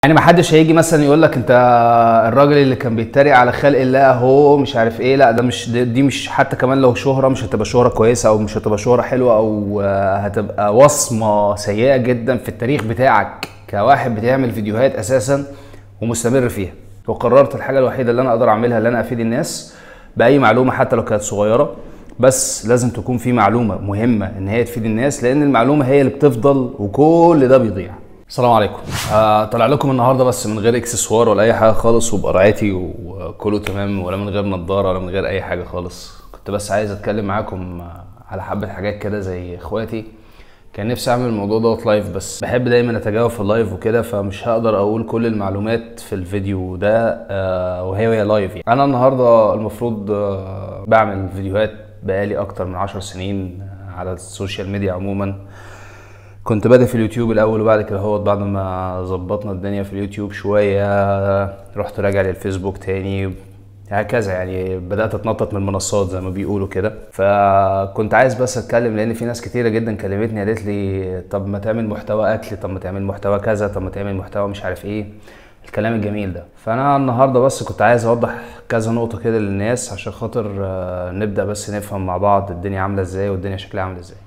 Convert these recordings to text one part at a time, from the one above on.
يعني ما حدش هيجي مثلا يقول لك انت الراجل اللي كان بيتريق على خلق الله اهو مش عارف ايه لا ده مش دي, دي مش حتى كمان لو شهره مش هتبقى شهره كويسه او مش هتبقى شهره حلوه او آه، هتبقى وصمه سيئه جدا في التاريخ بتاعك كواحد بتعمل فيديوهات اساسا ومستمر فيها وقررت الحاجه الوحيده اللي انا اقدر اعملها اللي انا افيد الناس باي معلومه حتى لو كانت صغيره بس لازم تكون في معلومه مهمه ان هي تفيد الناس لان المعلومه هي اللي بتفضل وكل ده بيضيع السلام عليكم آه طلع لكم النهارده بس من غير اكسسوار ولا اي حاجه خالص وبقرعتي وكله تمام ولا من غير نضاره ولا من غير اي حاجه خالص كنت بس عايز اتكلم معاكم آه، على حبه حاجات كده زي اخواتي كان نفسي اعمل الموضوع دوت لايف بس بحب دايما اتجاوب في اللايف وكده فمش هقدر اقول كل المعلومات في الفيديو ده آه وهي وهي لايف يعني انا النهارده المفروض آه بعمل فيديوهات بقالي اكتر من عشر سنين آه، على السوشيال ميديا عموما كنت بادئ في اليوتيوب الاول وبعد كده هو بعد ما ظبطنا الدنيا في اليوتيوب شويه رحت راجع للفيسبوك تاني هكذا يعني بدات اتنطط من المنصات زي ما بيقولوا كده فكنت عايز بس اتكلم لان في ناس كتيره جدا كلمتني قالت لي طب ما تعمل محتوى اكل طب ما تعمل محتوى كذا طب ما تعمل محتوى مش عارف ايه الكلام الجميل ده فانا النهارده بس كنت عايز اوضح كذا نقطه كده للناس عشان خاطر آه، نبدا بس نفهم مع بعض الدنيا عامله ازاي والدنيا شكلها عامل ازاي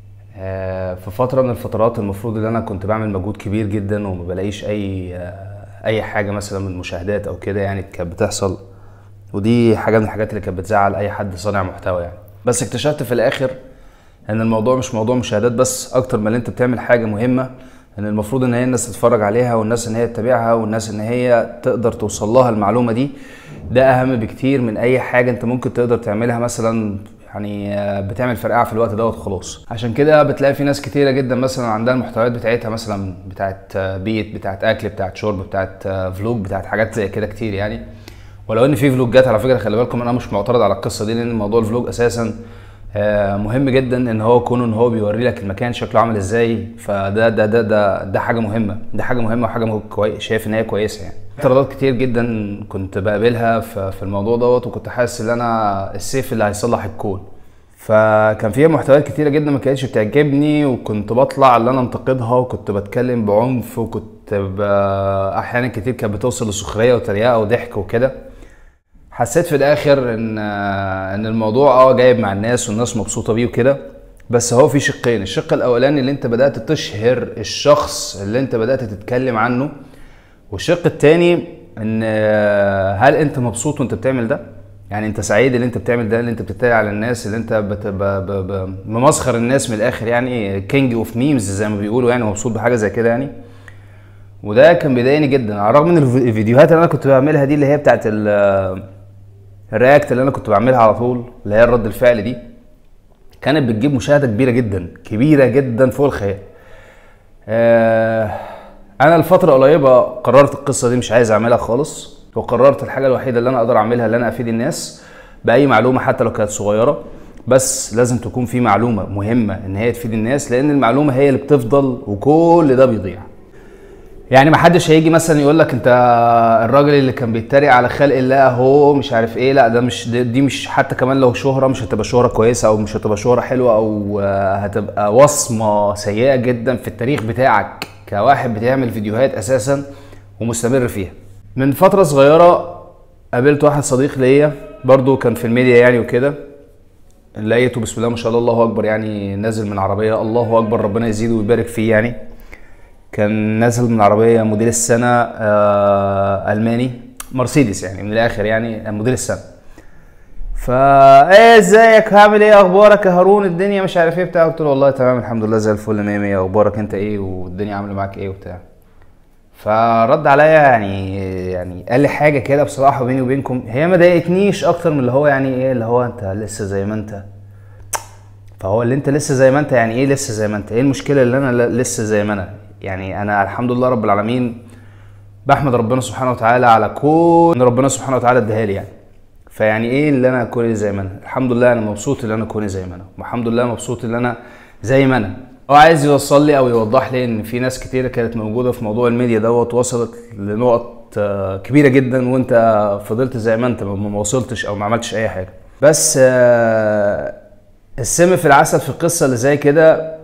آه، في فترة من الفترات المفروض ان انا كنت بعمل مجهود كبير جدا وما بلاقيش اي آه، اي حاجة مثلا من مشاهدات او كده يعني كانت بتحصل ودي حاجة من الحاجات اللي كانت بتزعل اي حد صانع محتوى يعني بس اكتشفت في الاخر ان الموضوع مش موضوع مشاهدات بس اكتر ما ان انت بتعمل حاجة مهمة ان المفروض ان هي الناس تتفرج عليها والناس ان هي تتابعها والناس ان هي تقدر توصل لها المعلومة دي ده اهم بكتير من اي حاجة انت ممكن تقدر تعملها مثلا يعني آه، بتعمل فرقعه في الوقت دوت خلاص عشان كده بتلاقي في ناس كتيره جدا مثلا عندها المحتويات بتاعتها مثلا بتاعت آه، بيت بتاعت اكل بتاعت شرب بتاعت آه، فلوج بتاعت حاجات زي كده كتير يعني ولو ان في فلوجات على فكره خلي بالكم انا مش معترض على القصه دي لان موضوع الفلوج اساسا آه، مهم جدا ان هو كونه ان هو بيوري لك المكان شكله عامل ازاي فده ده ده ده ده حاجه مهمه ده حاجه مهمه وحاجه مه- كويس شايف ان هي كويسه يعني اعتراضات كتير جدا كنت بقابلها في في الموضوع دوت وكنت حاسس ان انا السيف اللي هيصلح الكون فكان فيها محتويات كتيرة جدا ما كانتش بتعجبني وكنت بطلع اللي انا انتقدها وكنت بتكلم بعنف وكنت ب... احيانا كتير كانت بتوصل لسخرية وتريقة وضحك وكده حسيت في الاخر ان ان الموضوع اه جايب مع الناس والناس مبسوطة بيه وكده بس هو في شقين الشق الاولاني اللي انت بدأت تشهر الشخص اللي انت بدأت تتكلم عنه والشق التاني ان آه، هل انت مبسوط وانت بتعمل ده؟ يعني انت سعيد اللي انت بتعمل ده اللي انت بتتريق على الناس اللي انت بت... ب... ب... ب... ممسخر الناس من الاخر يعني كينج اوف ميمز زي ما بيقولوا يعني مبسوط بحاجه زي كده يعني وده كان بيضايقني جدا على الرغم من الف- الفيديوهات اللي انا كنت بعملها دي اللي هي بتاعت ال- الرياكت اللي انا كنت بعملها على طول اللي هي الرد الفعل دي كانت بتجيب مشاهده كبيره جدا كبيره جدا فوق الخيال آه، انا الفتره قريبه قررت القصه دي مش عايز اعملها خالص وقررت الحاجه الوحيده اللي انا اقدر اعملها اللي انا افيد الناس باي معلومه حتى لو كانت صغيره بس لازم تكون في معلومه مهمه ان هي تفيد الناس لان المعلومه هي اللي بتفضل وكل ده بيضيع يعني ما حدش هيجي مثلا يقول لك انت الراجل اللي كان بيتريق على خلق الله اهو مش عارف ايه لا ده مش دي, دي مش حتى كمان لو شهره مش هتبقى شهره كويسه او مش هتبقى شهره حلوه او آه، هتبقى وصمه سيئه جدا في التاريخ بتاعك كواحد بتعمل فيديوهات اساسا ومستمر فيها من فتره صغيره قابلت واحد صديق ليا برضو كان في الميديا يعني وكده لقيته بسم الله ما شاء الله الله اكبر يعني نازل من عربيه الله اكبر ربنا يزيده ويبارك فيه يعني كان نازل من عربيه موديل السنه آه الماني مرسيدس يعني من الاخر يعني موديل السنه فا ايه ازيك عامل ايه اخبارك يا هارون الدنيا مش عارف ايه بتاع قلت له والله تمام الحمد لله زي الفل 100 100 اخبارك انت ايه والدنيا عامله معاك ايه وبتاع فرد عليا يعني يعني قال لي حاجه كده بصراحه بيني وبينكم هي ما ضايقتنيش اكتر من اللي هو يعني ايه اللي هو انت لسه زي ما انت فهو اللي انت لسه زي ما انت يعني ايه لسه زي ما انت ايه المشكله اللي انا ل- لسه زي ما انا يعني انا الحمد لله رب العالمين بحمد ربنا سبحانه وتعالى على كل ان ربنا سبحانه وتعالى اداها لي يعني فيعني ايه اللي انا اكون زي ما انا الحمد لله انا مبسوط ان انا اكون زي ما انا والحمد لله مبسوط ان انا زي ما انا هو عايز يوصل لي او يوضح لي ان في ناس كتيره كانت موجوده في موضوع الميديا دوت وصلت لنقط آه، كبيره جدا وانت فضلت زي ما انت ما ما وصلتش او ما عملتش اي حاجه بس آه، السم في العسل في القصه اللي زي كده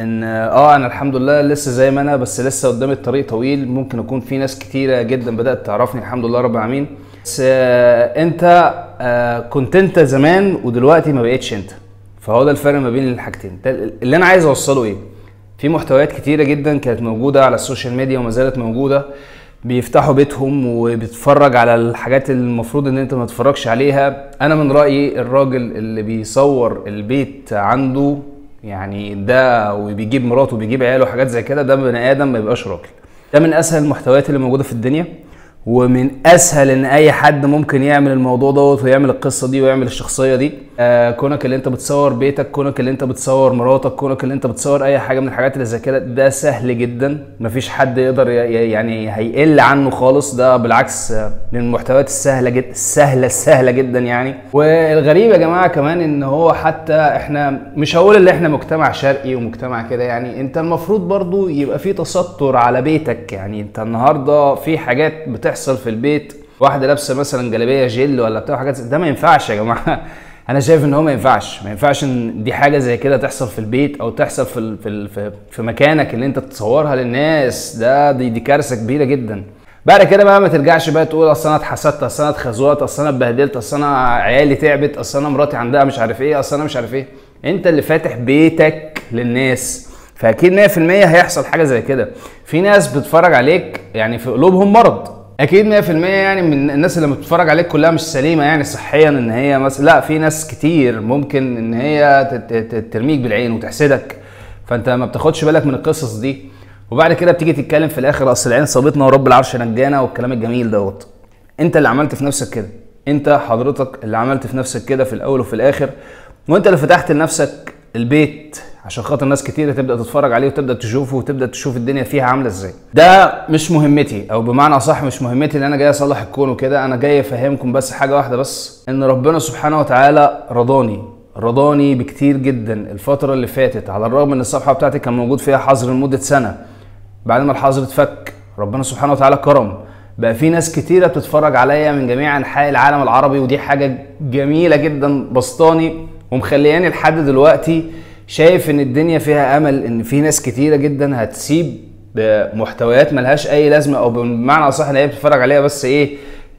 ان اه انا الحمد لله لسه زي ما انا بس لسه قدامي الطريق طويل ممكن يكون في ناس كتيره جدا بدات تعرفني الحمد لله رب العالمين بس آه انت آه كنت انت زمان ودلوقتي ما بقتش انت فهو ده الفرق ما بين الحاجتين ده اللي انا عايز اوصله ايه في محتويات كتيره جدا كانت موجوده على السوشيال ميديا وما زالت موجوده بيفتحوا بيتهم وبيتفرج على الحاجات اللي المفروض ان انت ما تتفرجش عليها انا من رايي الراجل اللي بيصور البيت عنده يعني ده وبيجيب مراته وبيجيب عياله وحاجات زي كده ده بني ادم ما يبقاش راجل ده من اسهل المحتويات اللي موجوده في الدنيا ومن اسهل ان اي حد ممكن يعمل الموضوع دوت ويعمل القصه دي ويعمل الشخصيه دي آه كونك اللي انت بتصور بيتك كونك اللي انت بتصور مراتك كونك اللي انت بتصور اي حاجه من الحاجات اللي زي كده ده سهل جدا مفيش حد يقدر ي- ي- يعني هيقل عنه خالص ده بالعكس آه، من المحتويات السهله جدا السهله السهله جدا يعني والغريب يا جماعه كمان ان هو حتى احنا مش هقول ان احنا مجتمع شرقي ومجتمع كده يعني انت المفروض برضو يبقى في تستر على بيتك يعني انت النهارده في حاجات بتحصل في البيت واحده لابسه مثلا جلابيه جل ولا بتاع حاجات زي- ده ما ينفعش يا جماعه انا شايف ان هو ما ينفعش ما ينفعش ان دي حاجه زي كده تحصل في البيت او تحصل في ال- في ال- في- في مكانك اللي انت تصورها للناس ده دي, دي كارثه كبيره جدا بعد كده بقى ما ترجعش بقى تقول اصل انا اتحسدت اصل انا اتخزوقت اصل انا اتبهدلت اصل انا عيالي تعبت اصل انا مراتي عندها مش عارف ايه اصل انا مش عارف ايه انت اللي فاتح بيتك للناس فاكيد 100% هيحصل حاجه زي كده في ناس بتتفرج عليك يعني في قلوبهم مرض اكيد 100% يعني من الناس اللي بتتفرج عليك كلها مش سليمه يعني صحيا ان هي مثلا لا في ناس كتير ممكن ان هي ت- ت- ت- ترميك بالعين وتحسدك فانت ما بتاخدش بالك من القصص دي وبعد كده بتيجي تتكلم في الاخر اصل العين صابتنا ورب العرش نجانا والكلام الجميل دوت انت اللي عملت في نفسك كده انت حضرتك اللي عملت في نفسك كده في الاول وفي الاخر وانت اللي فتحت لنفسك البيت عشان خاطر ناس كتيرة تبدا تتفرج عليه وتبدا تشوفه وتبدا تشوف الدنيا فيها عامله ازاي ده مش مهمتي او بمعنى اصح مش مهمتي ان انا جاي اصلح الكون وكده انا جاي افهمكم بس حاجه واحده بس ان ربنا سبحانه وتعالى رضاني رضاني بكتير جدا الفتره اللي فاتت على الرغم ان الصفحه بتاعتي كان موجود فيها حظر لمده سنه بعد ما الحظر اتفك ربنا سبحانه وتعالى كرم بقى في ناس كتيره بتتفرج عليا من جميع انحاء العالم العربي ودي حاجه جميله جدا بسطاني ومخلياني لحد دلوقتي شايف ان الدنيا فيها امل ان في ناس كتيره جدا هتسيب بمحتويات ملهاش اي لازمه او بمعنى اصح ان هي بتتفرج عليها بس ايه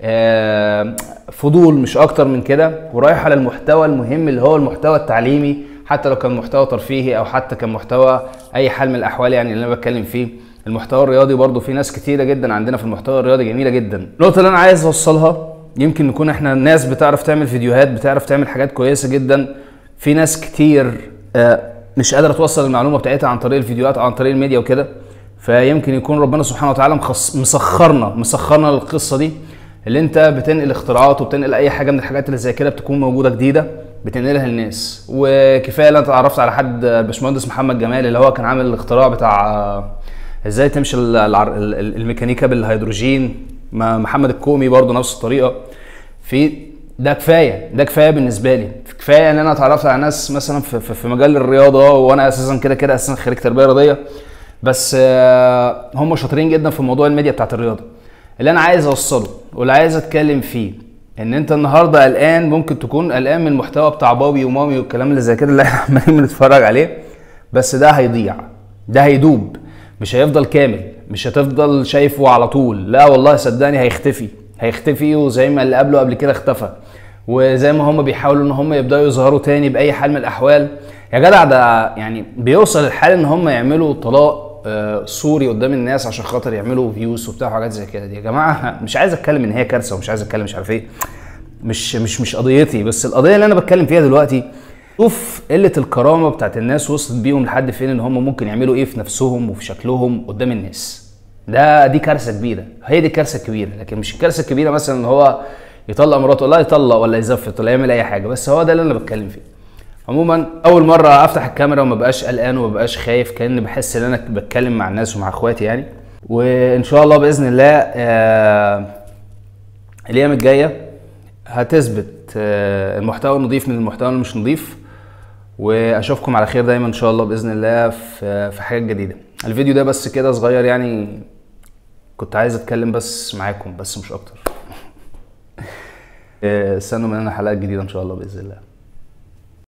آه، فضول مش اكتر من كده ورايحه للمحتوى المهم اللي هو المحتوى التعليمي حتى لو كان محتوى ترفيهي او حتى كان محتوى اي حال من الاحوال يعني اللي انا بتكلم فيه المحتوى الرياضي برضو في ناس كتيره جدا عندنا في المحتوى الرياضي جميله جدا النقطه اللي انا عايز اوصلها يمكن نكون احنا ناس بتعرف تعمل فيديوهات بتعرف تعمل حاجات كويسه جدا في ناس كتير آه، مش قادره توصل المعلومه بتاعتها عن طريق الفيديوهات او عن طريق الميديا وكده فيمكن يكون ربنا سبحانه وتعالى مخص... مسخرنا مسخرنا للقصه دي اللي انت بتنقل اختراعات وبتنقل اي حاجه من الحاجات اللي زي كده بتكون موجوده جديده بتنقلها للناس وكفايه ان انت اتعرفت على حد باشمهندس محمد جمال اللي هو كان عامل الاختراع بتاع آه، ازاي تمشي ال- العر- ال- ال- الميكانيكا بالهيدروجين ما- محمد الكومي برضه نفس الطريقه في ده كفايه ده كفايه بالنسبه لي كفايه ان انا اتعرفت على ناس مثلا في, في, في مجال الرياضه وانا اساسا كده كده اساسا خريج تربيه رياضيه بس آه، هم شاطرين جدا في موضوع الميديا بتاعت الرياضه اللي انا عايز اوصله واللي عايز اتكلم فيه ان انت النهارده قلقان ممكن تكون قلقان من المحتوى بتاع بابي ومامي والكلام اللي زي كده اللي احنا عمالين بنتفرج عليه بس ده هيضيع ده هيدوب مش هيفضل كامل مش هتفضل شايفه على طول لا والله صدقني هيختفي هيختفي وزي ما اللي قبله قبل كده اختفى وزي ما هم بيحاولوا ان هم يبداوا يظهروا تاني باي حال من الاحوال يا جدع ده يعني بيوصل الحال ان هم يعملوا طلاق آه، صوري قدام الناس عشان خاطر يعملوا فيوز وبتاع وحاجات زي كده دي يا جماعه مش عايز اتكلم ان هي كارثه ومش عايز اتكلم مش عارف ايه مش مش مش قضيتي بس القضيه اللي انا بتكلم فيها دلوقتي شوف قله الكرامه بتاعت الناس وصلت بيهم لحد فين ان هم ممكن يعملوا ايه في نفسهم وفي شكلهم قدام الناس ده دي كارثه كبيره هي دي الكارثه الكبيره لكن مش الكارثه الكبيره مثلا ان هو يطلق مراته لا يطلق ولا يزفت ولا يعمل اي حاجه بس هو ده اللي انا بتكلم فيه عموما اول مره افتح الكاميرا وما بقاش قلقان وما بقاش خايف كاني بحس ان انا بتكلم مع الناس ومع اخواتي يعني وان شاء الله باذن الله آه الايام الجايه هتثبت آه المحتوى النظيف من المحتوى اللي مش نظيف واشوفكم على خير دايما ان شاء الله باذن الله في في حاجات جديده الفيديو ده بس كده صغير يعني كنت عايز اتكلم بس معاكم بس مش اكتر آه، استنوا مننا حلقات جديده ان شاء الله باذن الله